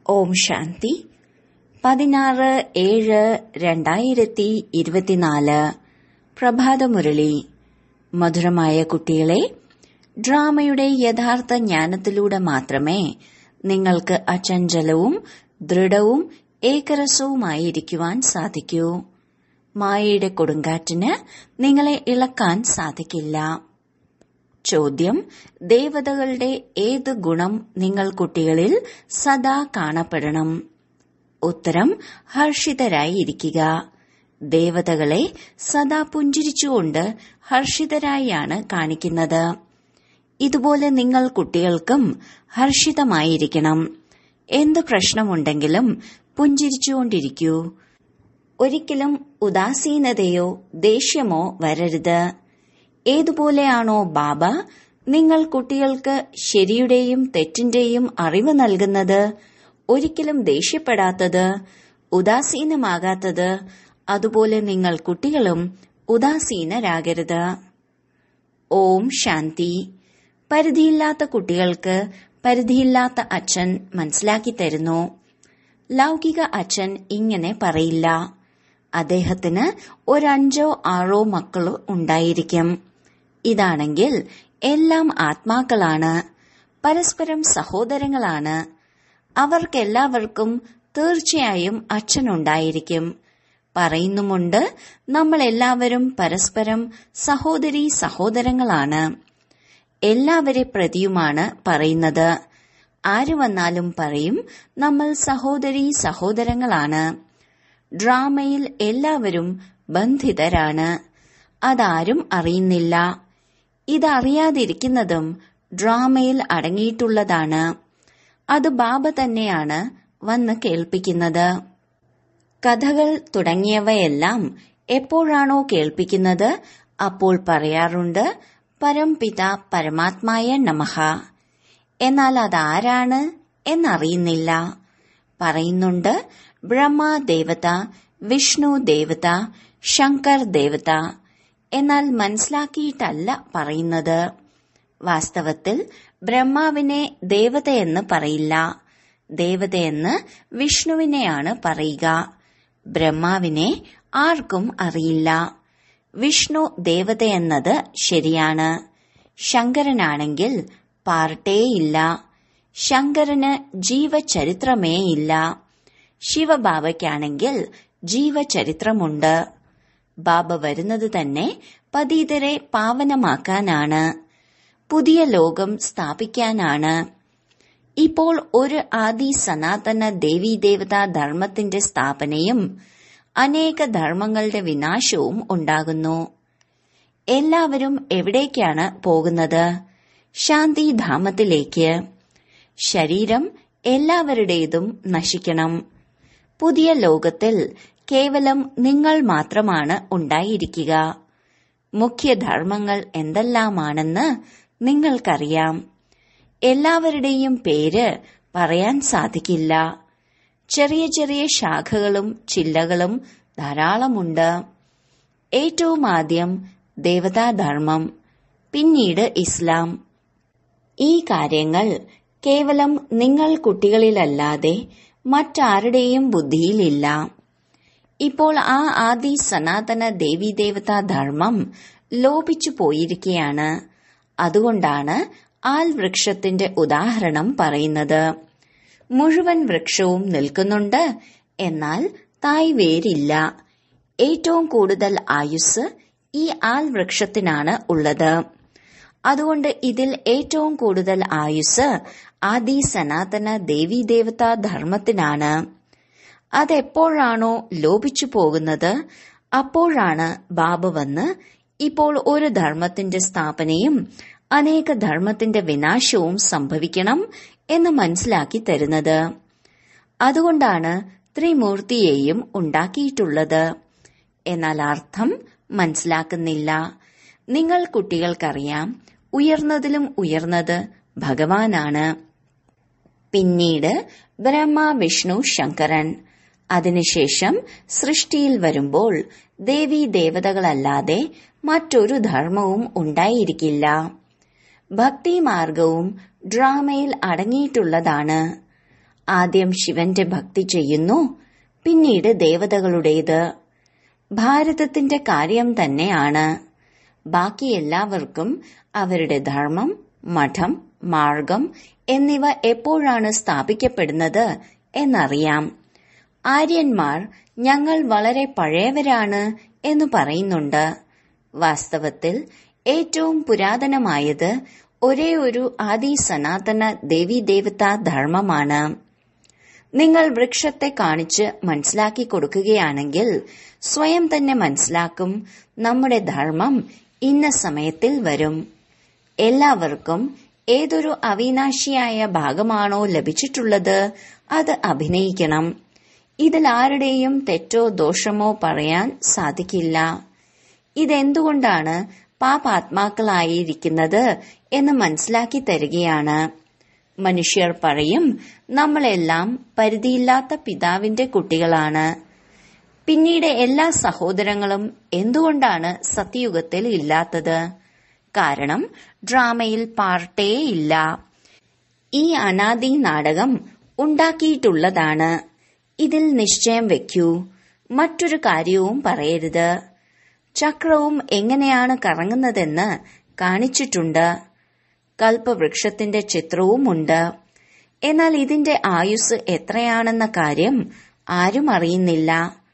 ഓം ശാന്തി പതിനാറ് ഏഴ് രണ്ടായിരത്തി ഇരുപത്തിനാല് പ്രഭാതമുരളി മധുരമായ കുട്ടികളെ ഡ്രാമയുടെ യഥാർത്ഥ ജ്ഞാനത്തിലൂടെ മാത്രമേ നിങ്ങൾക്ക് അചഞ്ചലവും ദൃഢവും ഏകരസവുമായിരിക്കുവാൻ സാധിക്കൂ മായയുടെ കൊടുങ്കാറ്റിന് നിങ്ങളെ ഇളക്കാൻ സാധിക്കില്ല ചോദ്യം ദേവതകളുടെ ഏത് ഗുണം നിങ്ങൾ കുട്ടികളിൽ സദാ കാണപ്പെടണം ഉത്തരം ഹർഷിതരായിരിക്കുക ദേവതകളെ സദാ പുഞ്ചിരിച്ചുകൊണ്ട് ഹർഷിതരായാണ് കാണിക്കുന്നത് ഇതുപോലെ നിങ്ങൾ കുട്ടികൾക്കും ഹർഷിതമായിരിക്കണം എന്ത് പ്രശ്നമുണ്ടെങ്കിലും പുഞ്ചിരിച്ചുകൊണ്ടിരിക്കൂ ഒരിക്കലും ഉദാസീനതയോ ദേഷ്യമോ വരരുത് ഏതുപോലെയാണോ ബാബ നിങ്ങൾ കുട്ടികൾക്ക് ശരിയുടെയും തെറ്റിന്റെയും അറിവ് നൽകുന്നത് ഒരിക്കലും ദേഷ്യപ്പെടാത്തത് ഉദാസീനമാകാത്തത് അതുപോലെ നിങ്ങൾ കുട്ടികളും ഉദാസീനരാകരുത് ഓം ശാന്തി പരിധിയില്ലാത്ത കുട്ടികൾക്ക് പരിധിയില്ലാത്ത അച്ഛൻ മനസ്സിലാക്കി തരുന്നു ലൗകിക അച്ഛൻ ഇങ്ങനെ പറയില്ല അദ്ദേഹത്തിന് ഒരഞ്ചോ ആറോ മക്കളോ ഉണ്ടായിരിക്കും ഇതാണെങ്കിൽ എല്ലാം ആത്മാക്കളാണ് പരസ്പരം സഹോദരങ്ങളാണ് അവർക്കെല്ലാവർക്കും തീർച്ചയായും അച്ഛനുണ്ടായിരിക്കും പറയുന്നുമുണ്ട് നമ്മൾ എല്ലാവരും പരസ്പരം സഹോദരി സഹോദരങ്ങളാണ് എല്ലാവരെ പ്രതിയുമാണ് പറയുന്നത് ആര് വന്നാലും പറയും നമ്മൾ സഹോദരി സഹോദരങ്ങളാണ് ഡ്രാമയിൽ എല്ലാവരും ബന്ധിതരാണ് അതാരും അറിയുന്നില്ല ഇതറിയാതിരിക്കുന്നതും ഡ്രാമയിൽ അടങ്ങിയിട്ടുള്ളതാണ് അത് ബാബ തന്നെയാണ് വന്ന് കേൾപ്പിക്കുന്നത് കഥകൾ തുടങ്ങിയവയെല്ലാം എപ്പോഴാണോ കേൾപ്പിക്കുന്നത് അപ്പോൾ പറയാറുണ്ട് പരംപിത പരമാത്മായ നമഹ എന്നാൽ അതാരാണ് എന്നറിയുന്നില്ല പറയുന്നുണ്ട് ബ്രഹ്മ ദേവത വിഷ്ണു ദേവത ശങ്കർ ദേവത എന്നാൽ മനസ്സിലാക്കിയിട്ടല്ല പറയുന്നത് വാസ്തവത്തിൽ ബ്രഹ്മാവിനെ ദേവതയെന്ന് പറയില്ല ദേവതയെന്ന് വിഷ്ണുവിനെയാണ് പറയുക ബ്രഹ്മാവിനെ ആർക്കും അറിയില്ല വിഷ്ണു ദേവതയെന്നത് ശരിയാണ് ശങ്കരനാണെങ്കിൽ പാർട്ടേയില്ല ശങ്കരന് ജീവചരിത്രമേ ഇല്ല ശിവബാബയ്ക്കാണെങ്കിൽ ജീവചരിത്രമുണ്ട് ബാബ വരുന്നത് തന്നെ പതീതരെ പാവനമാക്കാനാണ് പുതിയ ലോകം സ്ഥാപിക്കാനാണ് ഇപ്പോൾ ഒരു ആദി സനാതന ദേവീദേവതാ ധർമ്മത്തിന്റെ സ്ഥാപനയും അനേക ധർമ്മങ്ങളുടെ വിനാശവും ഉണ്ടാകുന്നു എല്ലാവരും എവിടേക്കാണ് പോകുന്നത് ശാന്തിധാമത്തിലേക്ക് ശരീരം എല്ലാവരുടേതും നശിക്കണം പുതിയ ലോകത്തിൽ കേവലം നിങ്ങൾ മാത്രമാണ് ഉണ്ടായിരിക്കുക മുഖ്യധർമ്മങ്ങൾ എന്തെല്ലാമാണെന്ന് നിങ്ങൾക്കറിയാം എല്ലാവരുടെയും പേര് പറയാൻ സാധിക്കില്ല ചെറിയ ചെറിയ ശാഖകളും ചില്ലകളും ധാരാളമുണ്ട് ഏറ്റവും ആദ്യം ദേവതാധർമ്മം പിന്നീട് ഇസ്ലാം ഈ കാര്യങ്ങൾ കേവലം നിങ്ങൾ കുട്ടികളിലല്ലാതെ മറ്റാരുടെയും ബുദ്ധിയിലില്ല ഇപ്പോൾ ആ ആദി സനാതന ദേവീദേവതാ ധർമ്മം ലോപിച്ചു പോയിരിക്കുകയാണ് അതുകൊണ്ടാണ് ആൽ വൃക്ഷത്തിന്റെ ഉദാഹരണം പറയുന്നത് മുഴുവൻ വൃക്ഷവും നിൽക്കുന്നുണ്ട് എന്നാൽ തായ് വേരില്ല ഏറ്റവും കൂടുതൽ ആയുസ് ഈ ആൽ വൃക്ഷത്തിനാണ് ഉള്ളത് അതുകൊണ്ട് ഇതിൽ ഏറ്റവും കൂടുതൽ ആയുസ് ആദി സനാതന ദേവീദേവതാ ധർമ്മത്തിനാണ് അതെപ്പോഴാണോ ലോപിച്ചു പോകുന്നത് അപ്പോഴാണ് ബാബ വന്ന് ഇപ്പോൾ ഒരു ധർമ്മത്തിന്റെ സ്ഥാപനയും അനേക ധർമ്മത്തിന്റെ വിനാശവും സംഭവിക്കണം എന്ന് മനസ്സിലാക്കി തരുന്നത് അതുകൊണ്ടാണ് ത്രിമൂർത്തിയെയും ഉണ്ടാക്കിയിട്ടുള്ളത് എന്നാൽ അർത്ഥം മനസ്സിലാക്കുന്നില്ല നിങ്ങൾ കുട്ടികൾക്കറിയാം ഉയർന്നതിലും ഉയർന്നത് ഭഗവാനാണ് പിന്നീട് ബ്രഹ്മ വിഷ്ണു ശങ്കരൻ അതിനുശേഷം സൃഷ്ടിയിൽ വരുമ്പോൾ ദേവീ ദേവതകളല്ലാതെ മറ്റൊരു ധർമ്മവും ഉണ്ടായിരിക്കില്ല ഭക്തിമാർഗവും ഡ്രാമയിൽ അടങ്ങിയിട്ടുള്ളതാണ് ആദ്യം ശിവന്റെ ഭക്തി ചെയ്യുന്നു പിന്നീട് ദേവതകളുടേത് ഭാരതത്തിന്റെ കാര്യം തന്നെയാണ് ബാക്കി എല്ലാവർക്കും അവരുടെ ധർമ്മം മഠം മാർഗം എന്നിവ എപ്പോഴാണ് സ്ഥാപിക്കപ്പെടുന്നത് എന്നറിയാം ആര്യന്മാർ ഞങ്ങൾ വളരെ പഴയവരാണ് എന്ന് പറയുന്നുണ്ട് വാസ്തവത്തിൽ ഏറ്റവും പുരാതനമായത് ഒരേ ഒരു ആദി സനാതന ദേവീദേവതാ ധർമ്മമാണ് നിങ്ങൾ വൃക്ഷത്തെ കാണിച്ച് മനസ്സിലാക്കി കൊടുക്കുകയാണെങ്കിൽ സ്വയം തന്നെ മനസ്സിലാക്കും നമ്മുടെ ധർമ്മം ഇന്ന സമയത്തിൽ വരും എല്ലാവർക്കും ഏതൊരു അവിനാശിയായ ഭാഗമാണോ ലഭിച്ചിട്ടുള്ളത് അത് അഭിനയിക്കണം ഇതിൽ ആരുടെയും തെറ്റോ ദോഷമോ പറയാൻ സാധിക്കില്ല ഇതെന്തുകൊണ്ടാണ് പാപാത്മാക്കളായിരിക്കുന്നത് എന്ന് മനസ്സിലാക്കി തരികയാണ് മനുഷ്യർ പറയും നമ്മളെല്ലാം പരിധിയില്ലാത്ത പിതാവിന്റെ കുട്ടികളാണ് പിന്നീട് എല്ലാ സഹോദരങ്ങളും എന്തുകൊണ്ടാണ് സത്യയുഗത്തിൽ ഇല്ലാത്തത് കാരണം ഡ്രാമയിൽ പാർട്ടേ ഇല്ല ഈ അനാദി നാടകം ഉണ്ടാക്കിയിട്ടുള്ളതാണ് ഇതിൽ നിശ്ചയം വെക്കൂ മറ്റൊരു കാര്യവും പറയരുത് ചക്രവും എങ്ങനെയാണ് കറങ്ങുന്നതെന്ന് കാണിച്ചിട്ടുണ്ട് കൽപ്പവൃക്ഷത്തിന്റെ ചിത്രവുമുണ്ട് എന്നാൽ ഇതിന്റെ ആയുസ് എത്രയാണെന്ന കാര്യം ആരും അറിയുന്നില്ല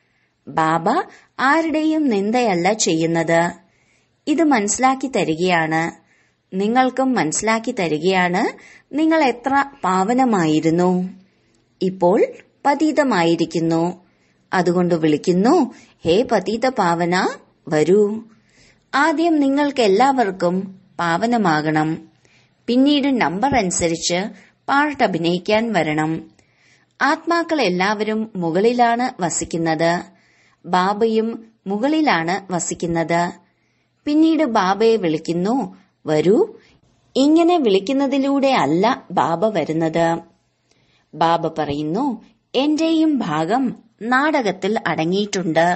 ബാബ ആരുടെയും നിന്ദയല്ല ചെയ്യുന്നത് ഇത് മനസ്സിലാക്കി തരികയാണ് നിങ്ങൾക്കും മനസ്സിലാക്കി തരികയാണ് നിങ്ങൾ എത്ര പാവനമായിരുന്നു ഇപ്പോൾ പതീതമായിരിക്കുന്നു അതുകൊണ്ട് വിളിക്കുന്നു ഹേ പതീത പാവന വരൂ ആദ്യം നിങ്ങൾക്ക് എല്ലാവർക്കും പാവനമാകണം പിന്നീട് നമ്പർ അനുസരിച്ച് പാർട്ട് അഭിനയിക്കാൻ വരണം ആത്മാക്കൾ എല്ലാവരും മുകളിലാണ് വസിക്കുന്നത് ബാബയും മുകളിലാണ് വസിക്കുന്നത് പിന്നീട് ബാബയെ വിളിക്കുന്നു വരൂ ഇങ്ങനെ വിളിക്കുന്നതിലൂടെ അല്ല ബാബ വരുന്നത് ബാബ പറയുന്നു എന്റെയും ഭാഗം നാടകത്തിൽ അടങ്ങിയിട്ടുണ്ട്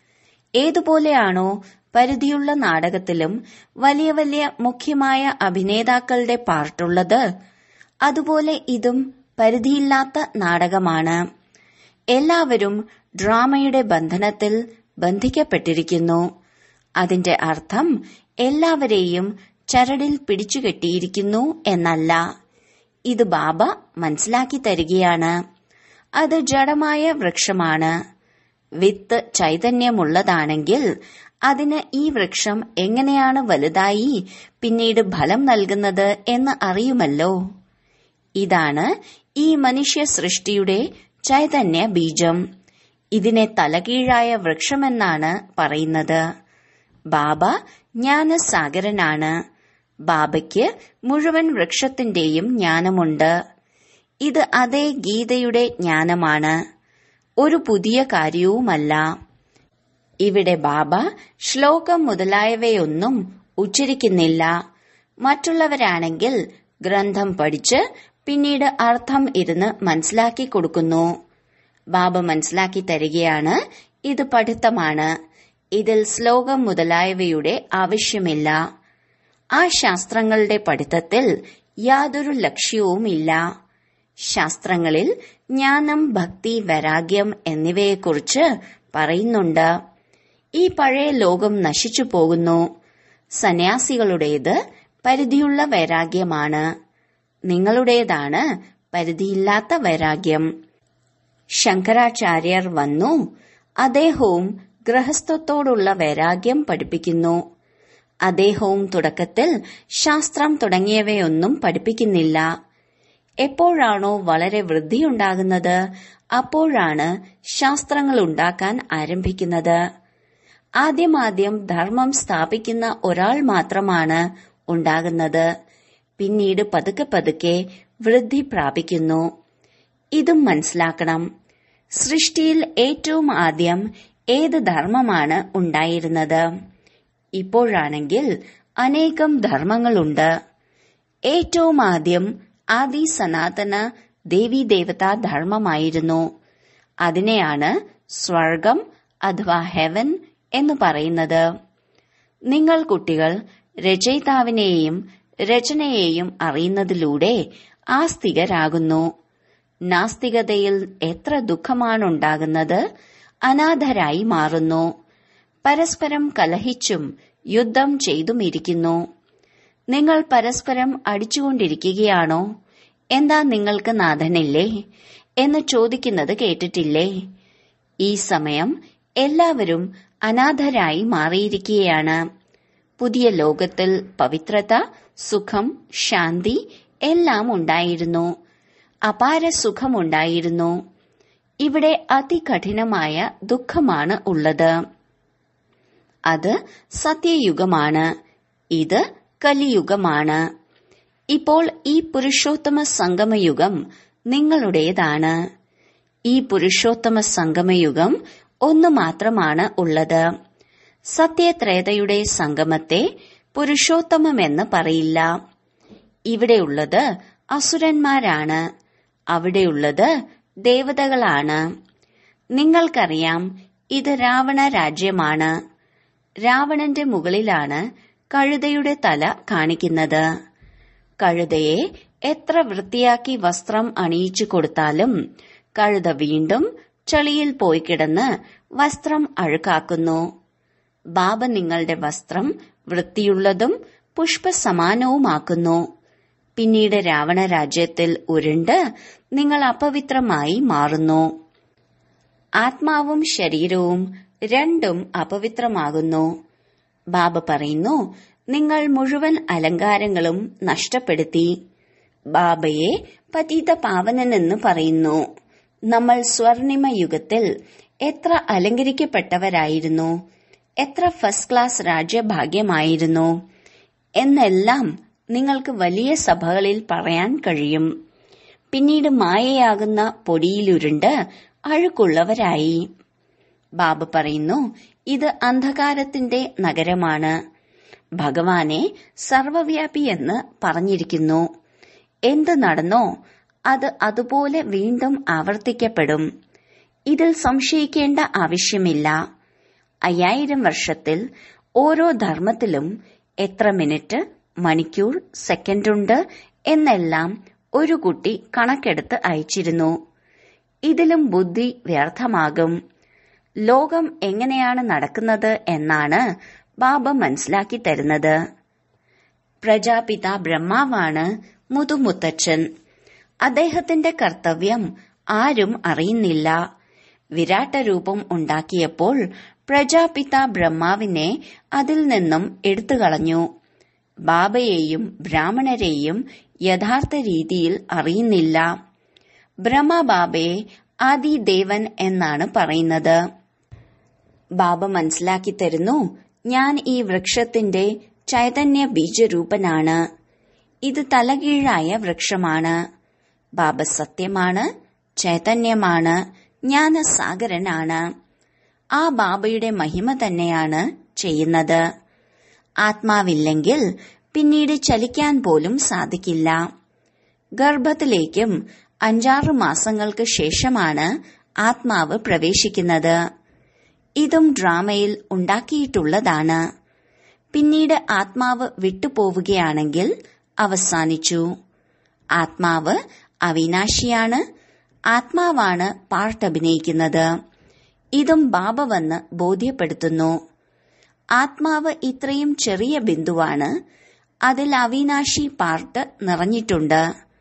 ഏതുപോലെയാണോ പരിധിയുള്ള നാടകത്തിലും വലിയ വലിയ മുഖ്യമായ അഭിനേതാക്കളുടെ പാർട്ടുള്ളത് അതുപോലെ ഇതും പരിധിയില്ലാത്ത നാടകമാണ് എല്ലാവരും ഡ്രാമയുടെ ബന്ധനത്തിൽ ബന്ധിക്കപ്പെട്ടിരിക്കുന്നു അതിന്റെ അർത്ഥം എല്ലാവരെയും ചരടിൽ പിടിച്ചുകെട്ടിയിരിക്കുന്നു എന്നല്ല ഇത് ബാബ മനസ്സിലാക്കി തരികയാണ് അത് ജഡമായ വൃക്ഷമാണ് വിത്ത് ചൈതന്യമുള്ളതാണെങ്കിൽ അതിന് ഈ വൃക്ഷം എങ്ങനെയാണ് വലുതായി പിന്നീട് ഫലം നൽകുന്നത് എന്ന് അറിയുമല്ലോ ഇതാണ് ഈ മനുഷ്യ സൃഷ്ടിയുടെ ചൈതന്യ ബീജം ഇതിനെ തലകീഴായ വൃക്ഷമെന്നാണ് പറയുന്നത് ബാബ ജ്ഞാനസാഗരനാണ് ബാബയ്ക്ക് മുഴുവൻ വൃക്ഷത്തിന്റെയും ജ്ഞാനമുണ്ട് ഇത് അതേ ഗീതയുടെ ജ്ഞാനമാണ് ഒരു പുതിയ കാര്യവുമല്ല ഇവിടെ ബാബ ശ്ലോകം മുതലായവയൊന്നും ഉച്ചരിക്കുന്നില്ല മറ്റുള്ളവരാണെങ്കിൽ ഗ്രന്ഥം പഠിച്ച് പിന്നീട് അർത്ഥം ഇരുന്ന് മനസ്സിലാക്കി കൊടുക്കുന്നു ബാബ മനസ്സിലാക്കി തരികയാണ് ഇത് പഠിത്തമാണ് ഇതിൽ ശ്ലോകം മുതലായവയുടെ ആവശ്യമില്ല ആ ശാസ്ത്രങ്ങളുടെ പഠിത്തത്തിൽ യാതൊരു ലക്ഷ്യവുമില്ല ശാസ്ത്രങ്ങളിൽ ജ്ഞാനം ഭക്തി വൈരാഗ്യം എന്നിവയെക്കുറിച്ച് പറയുന്നുണ്ട് ഈ പഴയ ലോകം നശിച്ചു പോകുന്നു സന്യാസികളുടേത് പരിധിയുള്ള വൈരാഗ്യമാണ് നിങ്ങളുടേതാണ് പരിധിയില്ലാത്ത വൈരാഗ്യം ശങ്കരാചാര്യർ വന്നു അദ്ദേഹവും ഗൃഹസ്ഥത്തോടുള്ള വൈരാഗ്യം പഠിപ്പിക്കുന്നു അദ്ദേഹവും തുടക്കത്തിൽ ശാസ്ത്രം തുടങ്ങിയവയൊന്നും പഠിപ്പിക്കുന്നില്ല എപ്പോഴാണോ വളരെ വൃദ്ധിയുണ്ടാകുന്നത് അപ്പോഴാണ് ശാസ്ത്രങ്ങൾ ഉണ്ടാക്കാൻ ആരംഭിക്കുന്നത് ആദ്യമാദ്യം ധർമ്മം സ്ഥാപിക്കുന്ന ഒരാൾ മാത്രമാണ് ഉണ്ടാകുന്നത് പിന്നീട് പതുക്കെ പതുക്കെ വൃദ്ധി പ്രാപിക്കുന്നു ഇതും മനസ്സിലാക്കണം സൃഷ്ടിയിൽ ഏറ്റവും ആദ്യം ഏത് ധർമ്മമാണ് ഉണ്ടായിരുന്നത് ഇപ്പോഴാണെങ്കിൽ അനേകം ധർമ്മങ്ങളുണ്ട് ഏറ്റവും ആദ്യം ആദി സനാതന ദേവീദേവതാ ധർമ്മമായിരുന്നു അതിനെയാണ് സ്വർഗം അഥവാ ഹെവൻ എന്ന് പറയുന്നത് നിങ്ങൾ കുട്ടികൾ രചയിതാവിനെയും രചനയെയും അറിയുന്നതിലൂടെ ആസ്തികരാകുന്നു നാസ്തികതയിൽ എത്ര ദുഃഖമാണുണ്ടാകുന്നത് അനാഥരായി മാറുന്നു പരസ്പരം കലഹിച്ചും യുദ്ധം ചെയ്തുമിരിക്കുന്നു നിങ്ങൾ പരസ്പരം അടിച്ചുകൊണ്ടിരിക്കുകയാണോ എന്താ നിങ്ങൾക്ക് നാഥനില്ലേ എന്ന് ചോദിക്കുന്നത് കേട്ടിട്ടില്ലേ ഈ സമയം എല്ലാവരും അനാഥരായി മാറിയിരിക്കുകയാണ് പുതിയ ലോകത്തിൽ പവിത്രത സുഖം ശാന്തി എല്ലാം ഉണ്ടായിരുന്നു അപാര സുഖമുണ്ടായിരുന്നു ഇവിടെ അതികഠിനമായ ദുഃഖമാണ് ഉള്ളത് അത് സത്യയുഗമാണ് ഇത് കലിയുഗമാണ് ഇപ്പോൾ ഈ പുരുഷോത്തമ സംഗമയുഗം നിങ്ങളുടേതാണ് ഈ പുരുഷോത്തമ സംഗമയുഗം ഒന്നു മാത്രമാണ് ഉള്ളത് സത്യത്രേതയുടെ സംഗമത്തെ പുരുഷോത്തമമെന്ന് പറയില്ല ഇവിടെയുള്ളത് അസുരന്മാരാണ് അവിടെയുള്ളത് ദേവതകളാണ് നിങ്ങൾക്കറിയാം ഇത് രാവണ രാജ്യമാണ് രാവണന്റെ മുകളിലാണ് കഴുതയുടെ തല കാണിക്കുന്നത് കഴുതയെ എത്ര വൃത്തിയാക്കി വസ്ത്രം അണിയിച്ചു കൊടുത്താലും കഴുത വീണ്ടും ചളിയിൽ പോയി കിടന്ന് വസ്ത്രം അഴുക്കാക്കുന്നു ബാബ നിങ്ങളുടെ വസ്ത്രം വൃത്തിയുള്ളതും പുഷ്പസമാനവുമാക്കുന്നു പിന്നീട് രാവണ രാജ്യത്തിൽ ഉരുണ്ട് നിങ്ങൾ അപവിത്രമായി മാറുന്നു ആത്മാവും ശരീരവും രണ്ടും അപവിത്രമാകുന്നു ബാബ പറയുന്നു നിങ്ങൾ മുഴുവൻ അലങ്കാരങ്ങളും നഷ്ടപ്പെടുത്തി ബാബയെ പതീത പാവനനെന്ന് പറയുന്നു നമ്മൾ സ്വർണിമ യുഗത്തിൽ എത്ര അലങ്കരിക്കപ്പെട്ടവരായിരുന്നു എത്ര ഫസ്റ്റ് ക്ലാസ് രാജ്യഭാഗ്യമായിരുന്നു എന്നെല്ലാം നിങ്ങൾക്ക് വലിയ സഭകളിൽ പറയാൻ കഴിയും പിന്നീട് മായയാകുന്ന പൊടിയിലുരുണ്ട് അഴുക്കുള്ളവരായി ബാബ പറയുന്നു ഇത് അന്ധകാരത്തിന്റെ നഗരമാണ് ഭഗവാനെ സർവവ്യാപിയെന്ന് പറഞ്ഞിരിക്കുന്നു എന്ത് നടന്നോ അത് അതുപോലെ വീണ്ടും ആവർത്തിക്കപ്പെടും ഇതിൽ സംശയിക്കേണ്ട ആവശ്യമില്ല അയ്യായിരം വർഷത്തിൽ ഓരോ ധർമ്മത്തിലും എത്ര മിനിറ്റ് മണിക്കൂർ സെക്കൻഡുണ്ട് എന്നെല്ലാം ഒരു കുട്ടി കണക്കെടുത്ത് അയച്ചിരുന്നു ഇതിലും ബുദ്ധി വ്യർത്ഥമാകും ലോകം എങ്ങനെയാണ് നടക്കുന്നത് എന്നാണ് ബാബ മനസ്സിലാക്കി തരുന്നത് പ്രജാപിത ബ്രഹ്മാവാണ് മുതുമുത്തച്ഛൻ അദ്ദേഹത്തിന്റെ കർത്തവ്യം ആരും അറിയുന്നില്ല വിരാട്ട രൂപം ഉണ്ടാക്കിയപ്പോൾ പ്രജാപിത ബ്രഹ്മാവിനെ അതിൽ നിന്നും എടുത്തുകളഞ്ഞു ബാബയെയും ബ്രാഹ്മണരെയും യഥാർത്ഥ രീതിയിൽ അറിയുന്നില്ല ബ്രഹ്മബാബയെ ആദിദേവൻ എന്നാണ് പറയുന്നത് ബാബ മനസ്സിലാക്കി തരുന്നു ഞാൻ ഈ വൃക്ഷത്തിന്റെ ചൈതന്യ ബീജരൂപനാണ് ഇത് തലകീഴായ വൃക്ഷമാണ് ബാബ സത്യമാണ് ചൈതന്യമാണ് ജ്ഞാനസാഗരനാണ് ആ ബാബയുടെ മഹിമ തന്നെയാണ് ചെയ്യുന്നത് ആത്മാവില്ലെങ്കിൽ പിന്നീട് ചലിക്കാൻ പോലും സാധിക്കില്ല ഗർഭത്തിലേക്കും അഞ്ചാറ് മാസങ്ങൾക്ക് ശേഷമാണ് ആത്മാവ് പ്രവേശിക്കുന്നത് ഇതും ഡ്രാമയിൽ ഉണ്ടാക്കിയിട്ടുള്ളതാണ് പിന്നീട് ആത്മാവ് വിട്ടുപോവുകയാണെങ്കിൽ അവസാനിച്ചു ആത്മാവ് അവിനാശിയാണ് ആത്മാവാണ് പാർട്ട് അഭിനയിക്കുന്നത് ഇതും ബാബ വന്ന് ബോധ്യപ്പെടുത്തുന്നു ആത്മാവ് ഇത്രയും ചെറിയ ബിന്ദുവാണ് അതിൽ അവിനാശി പാർട്ട് നിറഞ്ഞിട്ടുണ്ട്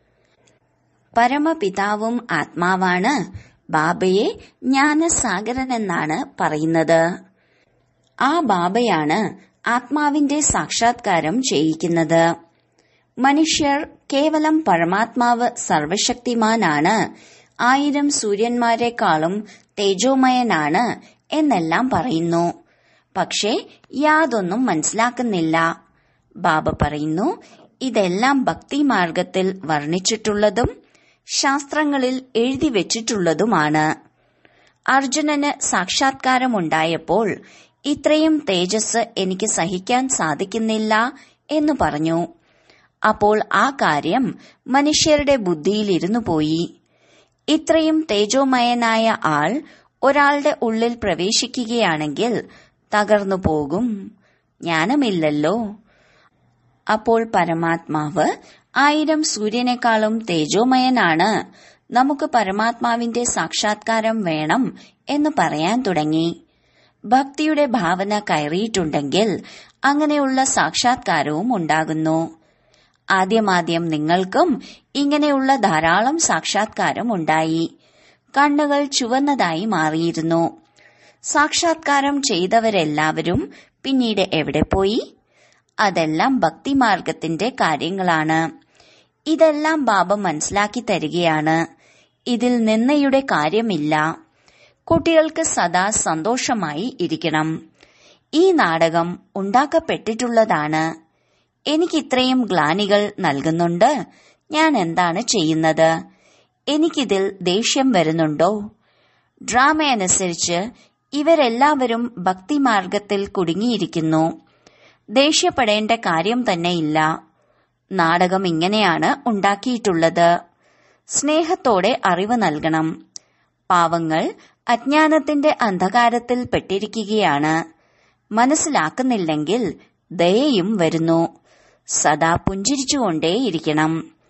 പരമപിതാവും ആത്മാവാണ് ബാബയെ ജ്ഞാനസാഗരനെന്നാണ് പറയുന്നത് ആ ബാബയാണ് ആത്മാവിന്റെ സാക്ഷാത്കാരം ചെയ്യിക്കുന്നത് മനുഷ്യർ കേവലം പരമാത്മാവ് സർവശക്തിമാനാണ് ആയിരം സൂര്യന്മാരെക്കാളും തേജോമയനാണ് എന്നെല്ലാം പറയുന്നു പക്ഷേ യാതൊന്നും മനസ്സിലാക്കുന്നില്ല ബാബ പറയുന്നു ഇതെല്ലാം ഭക്തിമാർഗത്തിൽ വർണ്ണിച്ചിട്ടുള്ളതും ശാസ്ത്രങ്ങളിൽ എഴുതി വെച്ചിട്ടുള്ളതുമാണ് അർജുനന് സാക്ഷാത്കാരമുണ്ടായപ്പോൾ ഇത്രയും തേജസ് എനിക്ക് സഹിക്കാൻ സാധിക്കുന്നില്ല എന്ന് പറഞ്ഞു അപ്പോൾ ആ കാര്യം മനുഷ്യരുടെ ബുദ്ധിയിലിരുന്നു പോയി ഇത്രയും തേജോമയനായ ആൾ ഒരാളുടെ ഉള്ളിൽ പ്രവേശിക്കുകയാണെങ്കിൽ തകർന്നു പോകും ജ്ഞാനമില്ലല്ലോ അപ്പോൾ പരമാത്മാവ് ആയിരം സൂര്യനേക്കാളും തേജോമയനാണ് നമുക്ക് പരമാത്മാവിന്റെ സാക്ഷാത്കാരം വേണം എന്ന് പറയാൻ തുടങ്ങി ഭക്തിയുടെ ഭാവന കയറിയിട്ടുണ്ടെങ്കിൽ അങ്ങനെയുള്ള സാക്ഷാത്കാരവും ഉണ്ടാകുന്നു ആദ്യമാദ്യം നിങ്ങൾക്കും ഇങ്ങനെയുള്ള ധാരാളം സാക്ഷാത്കാരം ഉണ്ടായി കണ്ണുകൾ ചുവന്നതായി മാറിയിരുന്നു സാക്ഷാത്കാരം ചെയ്തവരെല്ലാവരും പിന്നീട് എവിടെ പോയി അതെല്ലാം ഭക്തിമാർഗത്തിന്റെ കാര്യങ്ങളാണ് ഇതെല്ലാം ബാബ മനസ്സിലാക്കി തരികയാണ് ഇതിൽ നിന്നയുടെ കാര്യമില്ല കുട്ടികൾക്ക് സദാ സന്തോഷമായി ഇരിക്കണം ഈ നാടകം ഉണ്ടാക്കപ്പെട്ടിട്ടുള്ളതാണ് എനിക്ക് ഇത്രയും ഗ്ലാനികൾ നൽകുന്നുണ്ട് ഞാൻ എന്താണ് ചെയ്യുന്നത് എനിക്കിതിൽ ദേഷ്യം വരുന്നുണ്ടോ ഡ്രാമ അനുസരിച്ച് ഇവരെല്ലാവരും ഭക്തിമാർഗത്തിൽ കുടുങ്ങിയിരിക്കുന്നു ദേഷ്യപ്പെടേണ്ട കാര്യം തന്നെയില്ല നാടകം ഇങ്ങനെയാണ് ഉണ്ടാക്കിയിട്ടുള്ളത് സ്നേഹത്തോടെ അറിവ് നൽകണം പാവങ്ങൾ അജ്ഞാനത്തിന്റെ അന്ധകാരത്തിൽ പെട്ടിരിക്കുകയാണ് മനസ്സിലാക്കുന്നില്ലെങ്കിൽ ദയയും വരുന്നു സദാ പുഞ്ചിരിച്ചുകൊണ്ടേയിരിക്കണം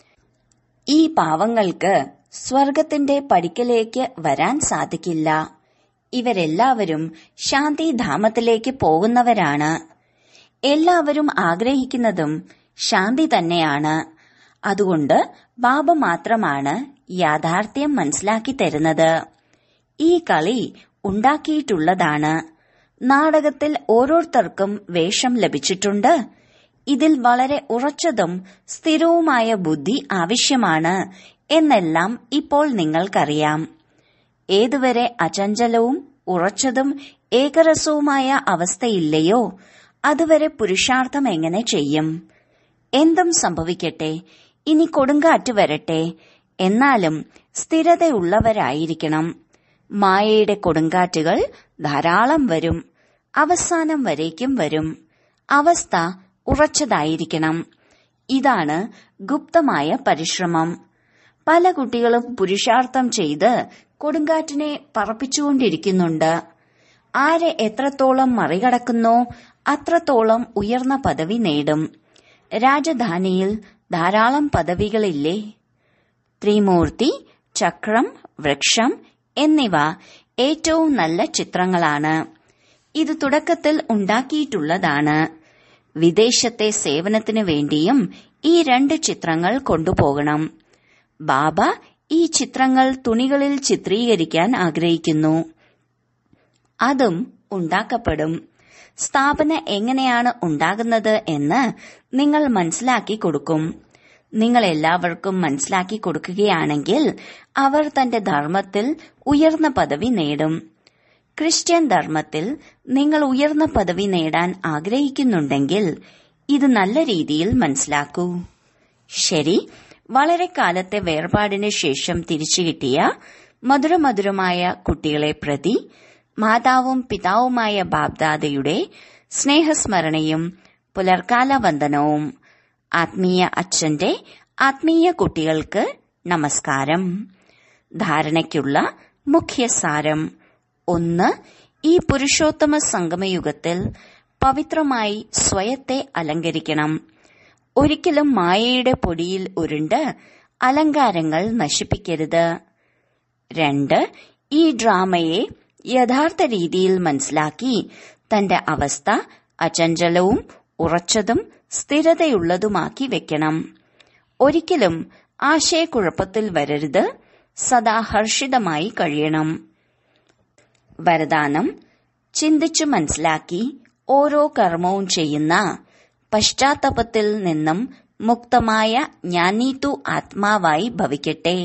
ഈ പാവങ്ങൾക്ക് സ്വർഗത്തിന്റെ പടിക്കലേക്ക് വരാൻ സാധിക്കില്ല ഇവരെല്ലാവരും ശാന്തിധാമത്തിലേക്ക് പോകുന്നവരാണ് എല്ലാവരും ആഗ്രഹിക്കുന്നതും ശാന്തി തന്നെയാണ് അതുകൊണ്ട് ബാബ മാത്രമാണ് യാഥാർത്ഥ്യം മനസ്സിലാക്കി തരുന്നത് ഈ കളി ഉണ്ടാക്കിയിട്ടുള്ളതാണ് നാടകത്തിൽ ഓരോരുത്തർക്കും വേഷം ലഭിച്ചിട്ടുണ്ട് ഇതിൽ വളരെ ഉറച്ചതും സ്ഥിരവുമായ ബുദ്ധി ആവശ്യമാണ് എന്നെല്ലാം ഇപ്പോൾ നിങ്ങൾക്കറിയാം ഏതുവരെ അചഞ്ചലവും ഉറച്ചതും ഏകരസവുമായ അവസ്ഥയില്ലയോ അതുവരെ പുരുഷാർത്ഥം എങ്ങനെ ചെയ്യും എന്തും സംഭവിക്കട്ടെ ഇനി കൊടുങ്കാറ്റ് വരട്ടെ എന്നാലും സ്ഥിരതയുള്ളവരായിരിക്കണം മായയുടെ കൊടുങ്കാറ്റുകൾ ധാരാളം വരും അവസാനം വരേക്കും വരും അവസ്ഥ ഉറച്ചതായിരിക്കണം ഇതാണ് ഗുപ്തമായ പരിശ്രമം പല കുട്ടികളും പുരുഷാർത്ഥം ചെയ്ത് കൊടുങ്കാറ്റിനെ പറപ്പിച്ചുകൊണ്ടിരിക്കുന്നുണ്ട് ആരെ എത്രത്തോളം മറികടക്കുന്നോ അത്രത്തോളം ഉയർന്ന പദവി നേടും രാജധാനിയിൽ ധാരാളം പദവികളില്ലേ ത്രിമൂർത്തി ചക്രം വൃക്ഷം എന്നിവ ഏറ്റവും നല്ല ചിത്രങ്ങളാണ് ഇത് തുടക്കത്തിൽ ഉണ്ടാക്കിയിട്ടുള്ളതാണ് വിദേശത്തെ സേവനത്തിനു വേണ്ടിയും ഈ രണ്ട് ചിത്രങ്ങൾ കൊണ്ടുപോകണം ബാബ ഈ ചിത്രങ്ങൾ തുണികളിൽ ചിത്രീകരിക്കാൻ ആഗ്രഹിക്കുന്നു അതും ഉണ്ടാക്കപ്പെടും സ്ഥാപന എങ്ങനെയാണ് ഉണ്ടാകുന്നത് എന്ന് നിങ്ങൾ മനസ്സിലാക്കി കൊടുക്കും നിങ്ങൾ എല്ലാവർക്കും മനസ്സിലാക്കി കൊടുക്കുകയാണെങ്കിൽ അവർ തന്റെ ധർമ്മത്തിൽ ഉയർന്ന പദവി നേടും ക്രിസ്ത്യൻ ധർമ്മത്തിൽ നിങ്ങൾ ഉയർന്ന പദവി നേടാൻ ആഗ്രഹിക്കുന്നുണ്ടെങ്കിൽ ഇത് നല്ല രീതിയിൽ മനസ്സിലാക്കൂ ശരി വളരെ കാലത്തെ വേർപാടിന് ശേഷം തിരിച്ചു കിട്ടിയ മധുരമധുരമായ കുട്ടികളെ പ്രതി മാതാവും പിതാവുമായ ബാബ്ദാദയുടെ സ്നേഹസ്മരണയും പുലർക്കാല വന്ദനവും ആത്മീയ അച്ഛന്റെ ആത്മീയ കുട്ടികൾക്ക് നമസ്കാരം ധാരണയ്ക്കുള്ള മുഖ്യസാരം ഒന്ന് ഈ പുരുഷോത്തമ സംഗമയുഗത്തിൽ പവിത്രമായി സ്വയത്തെ അലങ്കരിക്കണം ഒരിക്കലും മായയുടെ പൊടിയിൽ ഉരുണ്ട് അലങ്കാരങ്ങൾ നശിപ്പിക്കരുത് രണ്ട് ഈ ഡ്രാമയെ യഥാർത്ഥ രീതിയിൽ മനസ്സിലാക്കി തന്റെ അവസ്ഥ അചഞ്ചലവും ഉറച്ചതും സ്ഥിരതയുള്ളതുമാക്കി വെക്കണം ഒരിക്കലും ആശയക്കുഴപ്പത്തിൽ വരരുത് സദാ ഹർഷിതമായി കഴിയണം വരദാനം ചിന്തിച്ചു മനസ്സിലാക്കി ഓരോ കർമ്മവും ചെയ്യുന്ന പശ്ചാത്തപത്തിൽ നിന്നും മുക്തമായ ജ്ഞാനീതു ആത്മാവായി ഭവിക്കട്ടെ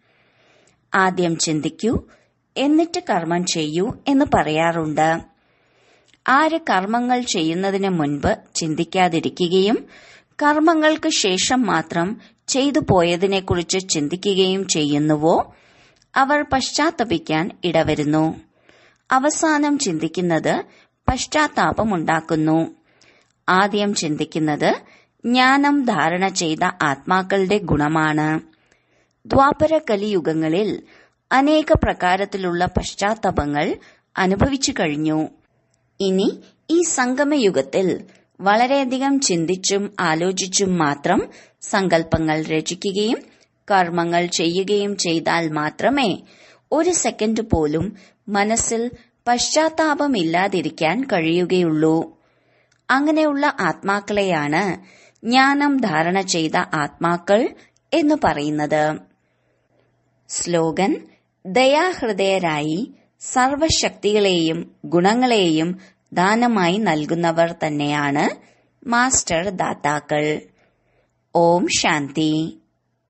ആദ്യം ചിന്തിക്കൂ എന്നിട്ട് കർമ്മം ചെയ്യൂ എന്ന് പറയാറുണ്ട് ആര് കർമ്മങ്ങൾ ചെയ്യുന്നതിന് മുൻപ് ചിന്തിക്കാതിരിക്കുകയും കർമ്മങ്ങൾക്ക് ശേഷം മാത്രം ചെയ്തു പോയതിനെക്കുറിച്ച് ചിന്തിക്കുകയും ചെയ്യുന്നുവോ അവർ പശ്ചാത്തപിക്കാൻ ഇടവരുന്നു അവസാനം ചിന്തിക്കുന്നത് പശ്ചാത്താപമുണ്ടാക്കുന്നു ആദ്യം ചിന്തിക്കുന്നത് ജ്ഞാനം ധാരണ ചെയ്ത ആത്മാക്കളുടെ ഗുണമാണ് ദ്വാപര കലിയുഗങ്ങളിൽ അനേക പ്രകാരത്തിലുള്ള പശ്ചാത്തപങ്ങൾ അനുഭവിച്ചു കഴിഞ്ഞു ഇനി ഈ സംഗമയുഗത്തിൽ വളരെയധികം ചിന്തിച്ചും ആലോചിച്ചും മാത്രം സങ്കല്പങ്ങൾ രചിക്കുകയും കർമ്മങ്ങൾ ചെയ്യുകയും ചെയ്താൽ മാത്രമേ ഒരു സെക്കൻഡ് പോലും മനസ്സിൽ പശ്ചാത്താപമില്ലാതിരിക്കാൻ കഴിയുകയുള്ളൂ അങ്ങനെയുള്ള ആത്മാക്കളെയാണ് ജ്ഞാനം ധാരണ ചെയ്ത ആത്മാക്കൾ എന്ന് പറയുന്നത് സ്ലോഗൻ ദയാഹൃദയരായി സർവശക്തികളെയും ഗുണങ്ങളെയും ദാനമായി നൽകുന്നവർ തന്നെയാണ് മാസ്റ്റർ ദാതാക്കൾ ഓം ശാന്തി